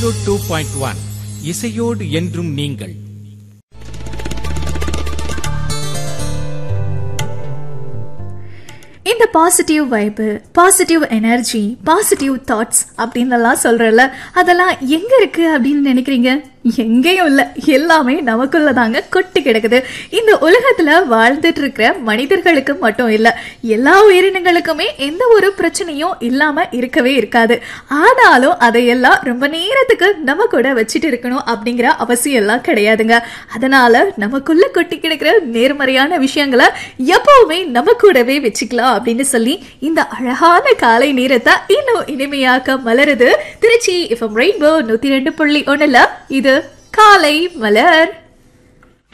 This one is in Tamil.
ஜீரோ டூ பாயிண்ட் ஒன் இசையோடு என்றும் நீங்கள் இந்த பாசிட்டிவ் வைப்பு பாசிட்டிவ் எனர்ஜி பாசிட்டிவ் தாட்ஸ் அப்படின்னுலாம் சொல்றல அதெல்லாம் எங்க இருக்கு அப்படின்னு நினைக்கிறீங்க எங்கேயும் இல்ல எல்லாமே நமக்குள்ள தாங்க கொட்டி கிடக்குது இந்த உலகத்துல வாழ்ந்துட்டு இருக்கிற மனிதர்களுக்கு மட்டும் இல்ல எல்லா உயிரினங்களுக்குமே எந்த ஒரு பிரச்சனையும் இல்லாம இருக்கவே இருக்காது ஆனாலும் அதையெல்லாம் ரொம்ப நேரத்துக்கு நம்ம கூட வச்சுட்டு இருக்கணும் அப்படிங்கிற அவசியம் எல்லாம் கிடையாதுங்க அதனால நமக்குள்ள கொட்டி கிடக்கிற நேர்மறையான விஷயங்களை எப்பவுமே நம்ம கூடவே வச்சுக்கலாம் அப்படின்னு சொல்லி இந்த அழகான காலை நேரத்தை இன்னும் இனிமையாக்க மலருது திருச்சி எஃப்எம் ரெயின்போ நூத்தி ரெண்டு புள்ளி ஒண்ணுல இது காலை மலர்